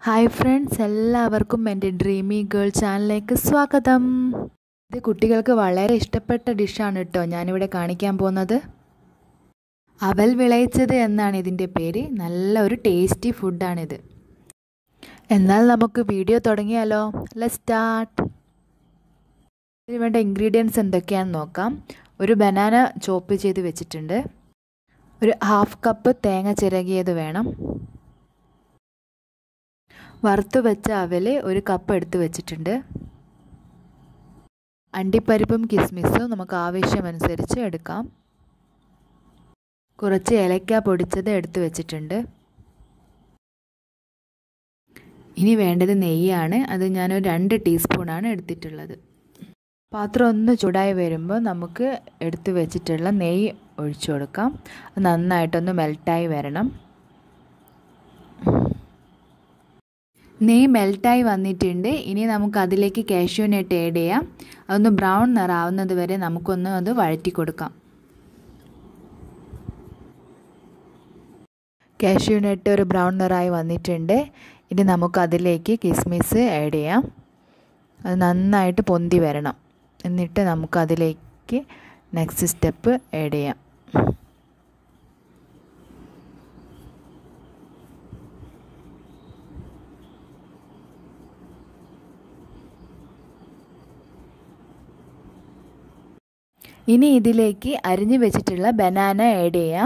hi friends എല്ലാവർക്കും എൻ്റെ dreamy girl ചാനലിലേക്ക് സ്വാഗതം ഇത് കുട്ടികൾക്ക് വളരെ ഇഷ്ടപ്പെട്ട ഡിഷാണ് കേട്ടോ ഞാനിവിടെ കാണിക്കാൻ പോകുന്നത് അവൽ വിളയിച്ചത് എന്നാണ് ഇതിൻ്റെ പേര് നല്ല ഒരു ടേസ്റ്റി ഫുഡാണിത് എന്നാൽ നമുക്ക് വീഡിയോ തുടങ്ങിയാലോ ലെറ്റ് സ്റ്റാർട്ട് ഇതിന് വേണ്ട ഇൻഗ്രീഡിയൻസ് എന്തൊക്കെയാണെന്ന് നോക്കാം ഒരു ബനാന ചോപ്പ് ചെയ്ത് വെച്ചിട്ടുണ്ട് ഒരു ഹാഫ് കപ്പ് തേങ്ങ ചിരകിയത് വേണം വറുത്ത് വെച്ച അവൽ ഒരു കപ്പ് എടുത്ത് വെച്ചിട്ടുണ്ട് അണ്ടിപ്പരിപ്പും കിസ്മിസും നമുക്ക് ആവശ്യമനുസരിച്ച് എടുക്കാം കുറച്ച് ഏലക്ക പൊടിച്ചത് എടുത്ത് വെച്ചിട്ടുണ്ട് ഇനി വേണ്ടത് നെയ്യാണ് അത് ഞാനൊരു രണ്ട് ടീസ്പൂണാണ് എടുത്തിട്ടുള്ളത് പാത്രം ഒന്ന് ചൂടായി വരുമ്പോൾ നമുക്ക് എടുത്ത് വെച്ചിട്ടുള്ള നെയ്യ് ഒഴിച്ചു കൊടുക്കാം നന്നായിട്ടൊന്ന് മെൽട്ടായി വരണം നെയ്യ് മെൽട്ടായി വന്നിട്ടുണ്ട് ഇനി നമുക്ക് അതിലേക്ക് കാഷ്യൂനട്ട് ആഡ് ചെയ്യാം അതൊന്ന് ബ്രൗൺ നിറാവുന്നത് വരെ നമുക്കൊന്ന് അത് വഴറ്റി കൊടുക്കാം കാഷ്യൂനട്ട് ഒരു ബ്രൗൺ നിറായി വന്നിട്ടുണ്ട് ഇനി നമുക്ക് അതിലേക്ക് കിസ്മിസ് ആഡ് ചെയ്യാം അത് നന്നായിട്ട് പൊന്തി വരണം എന്നിട്ട് നമുക്ക് അതിലേക്ക് നെക്സ്റ്റ് സ്റ്റെപ്പ് ആഡ് ചെയ്യാം ഇനി ഇതിലേക്ക് അരിഞ്ഞു വെച്ചിട്ടുള്ള ബനാന ആഡ് ചെയ്യാം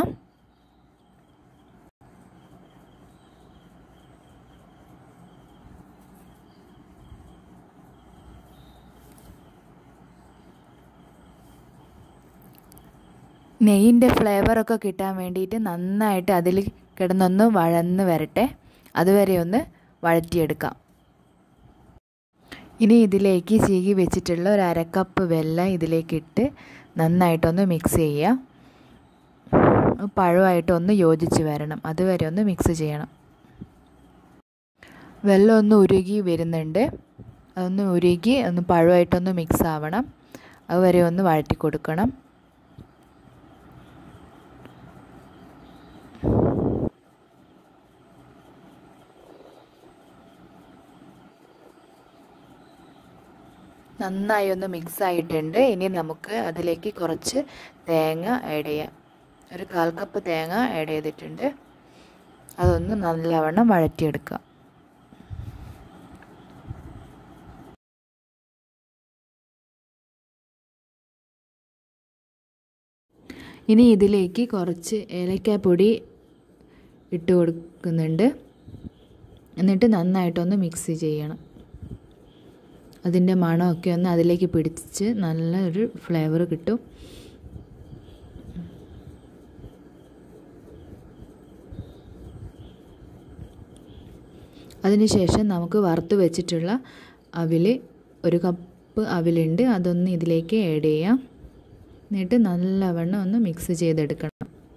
നെയ്യിൻ്റെ ഫ്ലേവറൊക്കെ കിട്ടാൻ വേണ്ടിയിട്ട് നന്നായിട്ട് അതിൽ കിടന്നൊന്ന് വഴന്ന് വരട്ടെ അതുവരെ ഒന്ന് വഴറ്റിയെടുക്കാം ഇനി ഇതിലേക്ക് ചീകി വെച്ചിട്ടുള്ള ഒരു അരക്കപ്പ് വെള്ളം ഇതിലേക്ക് ഇട്ട് നന്നായിട്ടൊന്ന് മിക്സ് ചെയ്യുക പഴമായിട്ടൊന്ന് യോജിച്ച് വരണം അതുവരെ ഒന്ന് മിക്സ് ചെയ്യണം വെള്ളം ഒന്ന് ഉരുകി വരുന്നുണ്ട് അതൊന്ന് ഉരുകി ഒന്ന് പഴമായിട്ടൊന്ന് മിക്സ് ആവണം അതുവരെ ഒന്ന് വഴറ്റി കൊടുക്കണം നന്നായി ഒന്ന് മിക്സ് ആയിട്ടുണ്ട് ഇനി നമുക്ക് അതിലേക്ക് കുറച്ച് തേങ്ങ ആഡ് ചെയ്യാം ഒരു കാൽ കപ്പ് തേങ്ങ ആഡ് ചെയ്തിട്ടുണ്ട് അതൊന്ന് നല്ലവണ്ണം വഴറ്റിയെടുക്കുക ഇനി ഇതിലേക്ക് കുറച്ച് ഏലക്കാപ്പൊടി ഇട്ട് കൊടുക്കുന്നുണ്ട് എന്നിട്ട് നന്നായിട്ടൊന്ന് മിക്സ് ചെയ്യണം അതിൻ്റെ മണമൊക്കെ ഒന്ന് അതിലേക്ക് പിടിച്ച് നല്ലൊരു ഫ്ലേവർ കിട്ടും അതിനുശേഷം നമുക്ക് വറുത്ത് വെച്ചിട്ടുള്ള അവിൽ ഒരു കപ്പ് അവിലുണ്ട് അതൊന്ന് ഇതിലേക്ക് ആഡ് ചെയ്യാം എന്നിട്ട് നല്ലവണ്ണം ഒന്ന് മിക്സ് ചെയ്തെടുക്കണം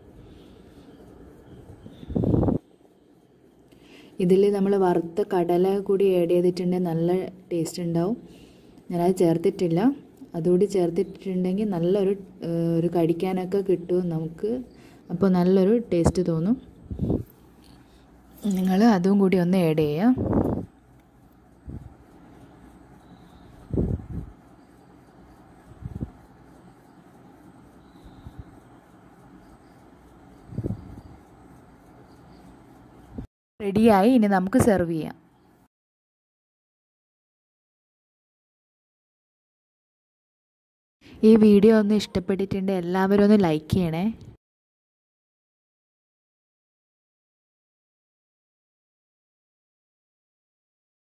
ഇതിൽ നമ്മൾ വറുത്ത കടല കൂടി ആഡ് ചെയ്തിട്ടുണ്ടെങ്കിൽ നല്ല ടേസ്റ്റ് ഉണ്ടാവും ഞാനത് ചേർത്തിട്ടില്ല അതുകൂടി ചേർത്തിട്ടുണ്ടെങ്കിൽ നല്ലൊരു ഒരു കടിക്കാനൊക്കെ കിട്ടും നമുക്ക് അപ്പോൾ നല്ലൊരു ടേസ്റ്റ് തോന്നും നിങ്ങൾ അതും കൂടി ഒന്ന് ആഡ് ചെയ്യാം റെഡിയായി ഇനി നമുക്ക് സെർവ് ചെയ്യാം ഈ വീഡിയോ ഒന്ന് ഇഷ്ടപ്പെട്ടിട്ടുണ്ട് എല്ലാവരും ഒന്ന് ലൈക്ക് ചെയ്യണേ